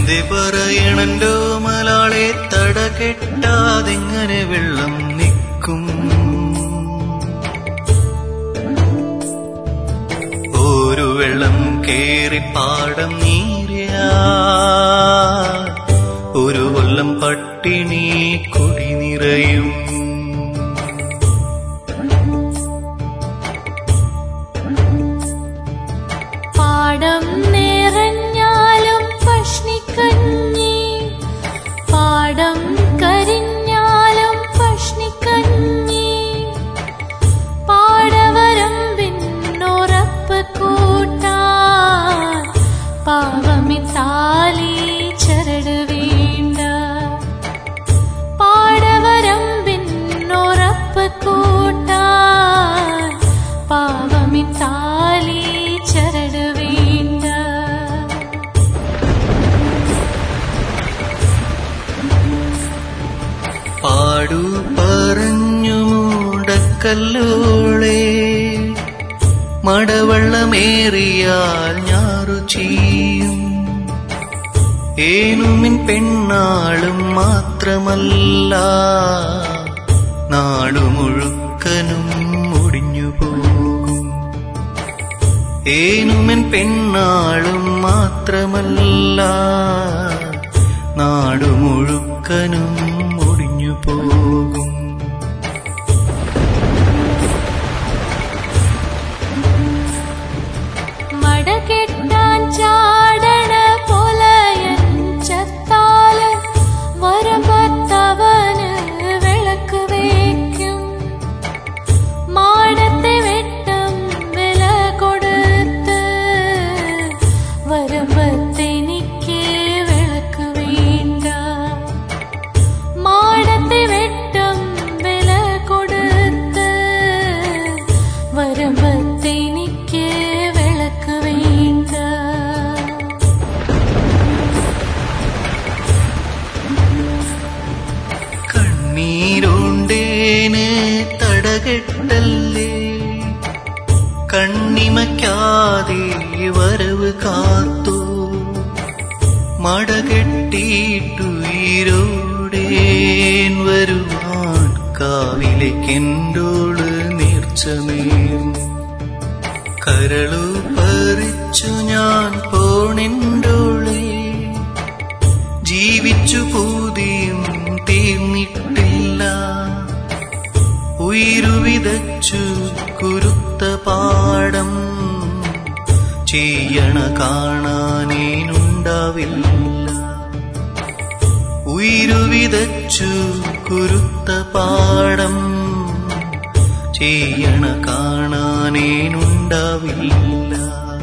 എന്ത് പറയണല്ലോ മലാളെ തടകെട്ടാതെങ്ങനെ വെള്ളം നിൽക്കും ഒരു വെള്ളം കേറി പാടം നീരിയ ഒരു കൊല്ലം പട്ടിണി കുടി നിറയും പാടം നിറഞ്ഞാലും പഷ്ണിക്കഞ്ഞി പാടം കരിഞ്ഞാലും പഷ്ണിക്കഞ്ഞി പാടവരമ്പിന്നുറപ്പ് കൂട്ടാൻ പാവമിത്താലി ചരട് വേണ്ട പാടവരമ്പിന്നുറപ്പ് കൂട്ടാൻ പാവമിത്താലി ചരട് വേണ്ട പാടു പറഞ്ഞു മൂടക്കല്ലോളെ മടവള്ളമേറിയാൽ ഞാറു ചെയ്യും ഏനുമിൻ പെണ്ണാളും മാത്രമല്ല നാടു മുഴുക്കനും ഒടിഞ്ഞു പോകും ഏനുമൻ പെണ്ണാളും മാത്രമല്ല നാടു മുഴുക്കനും ഒടിഞ്ഞു പോകും മടകെട്ടാൻ ചാടണ പൊലയൻ ചത്താല് വരമ്പത്തവന് വിളക്ക് വയ്ക്കും മാടത്തെ വെട്ടം വില കൊടുത്ത് വരമ്പത്തെനിക്ക് വിളക്ക് വേണ്ട മാടത്തെ വെട്ടം വില കൊടുത്ത് വരുമ്പത്തെനിക്ക് വിളക്ക് വേണ്ട കണ്ണീരുണ്ടേന് തടകെട്ടല്ലേ കണ്ണിമയ്ക്കാതെ വരവ് കാത്തു മടകെട്ടിട്ടുയരോടേൻ വരുവാൻ കാവിലേക്കെന്തോള് നീർച്ചമേറും കരളു പറിച്ചു ഞാൻ പോണെന്തോളെ ജീവിച്ചു പൂതിയും തീർന്നിട്ടില്ല ഉയിരു വിതച്ചു കുരുത്ത പാടം ചെയ്യണ കാണാനേനുണ്ടാവില്ല ഉയിരു വിതച്ചു കുരുത്ത പാടം ചെയ്യണ കാണാനേനുണ്ടാവില്ല